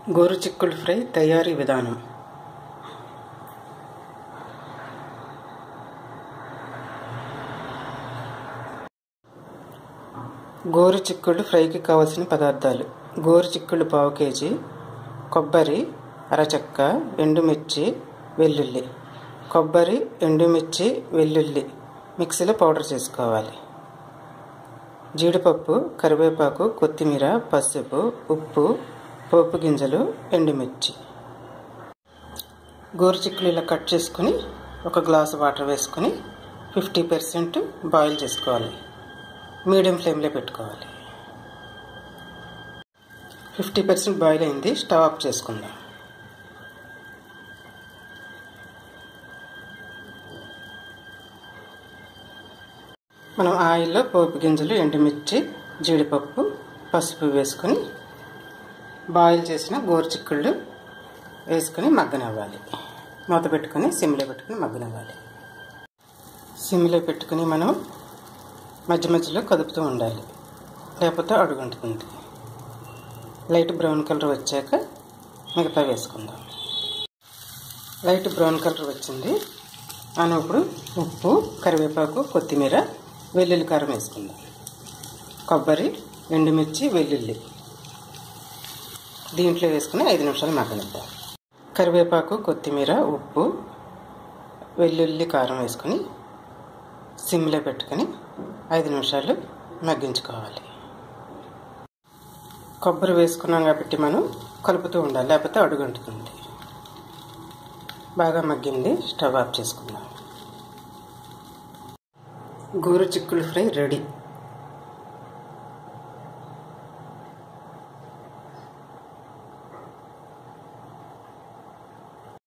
గోరు చిక్కుడు ఫ్రై తయారీ విధానం గోరు చిక్కుడు ఫ్రైకి కావలసిన పదార్థాలు గోరు చిక్కుడు పావు కేజీ కొబ్బరి అరచక్క ఎండుమిర్చి వెల్లుల్లి కొబ్బరి ఎండుమిర్చి వెల్లుల్లి మిక్సీలో పౌడర్ చేసుకోవాలి జీడిపప్పు కరివేపాకు కొత్తిమీర పసుపు ఉప్పు పోపు గింజలు ఎండుమిర్చి గోరు చిక్కులు ఇలా కట్ చేసుకుని ఒక గ్లాసు వాటర్ వేసుకుని ఫిఫ్టీ పర్సెంట్ బాయిల్ చేసుకోవాలి మీడియం ఫ్లేమ్లో పెట్టుకోవాలి ఫిఫ్టీ పర్సెంట్ బాయిల్ అయింది స్టవ్ ఆఫ్ చేసుకుందాం మనం ఆయిల్లో పోపు గింజలు ఎండుమిర్చి జీడిపప్పు పసుపు వేసుకొని బాయిల్ చేసిన గోరు చిక్కుళ్ళు వేసుకొని మగ్గనివ్వాలి మూత పెట్టుకొని సిమ్లో పెట్టుకొని మగ్గనివ్వాలి సిమ్లో పెట్టుకుని మనం మధ్య మధ్యలో కదుపుతూ ఉండాలి లేకపోతే అడుగుంటుంది లైట్ బ్రౌన్ కలర్ వచ్చాక మిగతా వేసుకుందాం లైట్ బ్రౌన్ కలర్ వచ్చింది మనం ఇప్పుడు ఉప్పు కరివేపాకు కొత్తిమీర వెల్లుల్లి కారం వేసుకుందాం కొబ్బరి ఎండుమిర్చి వెల్లుల్లి దీంట్లో వేసుకుని ఐదు నిమిషాలు మగ్గనిద్దాం కరివేపాకు కొత్తిమీర ఉప్పు వెల్లుల్లి కారం వేసుకొని సిమ్లో పెట్టుకొని ఐదు నిమిషాలు మగ్గించుకోవాలి కొబ్బరి వేసుకున్నాం కాబట్టి మనం కలుపుతూ ఉండాలి లేకపోతే అడుగంటుతుంది బాగా మగ్గింది స్టవ్ ఆఫ్ చేసుకుందాం గోరు చిక్కుడు ఫ్రై రెడీ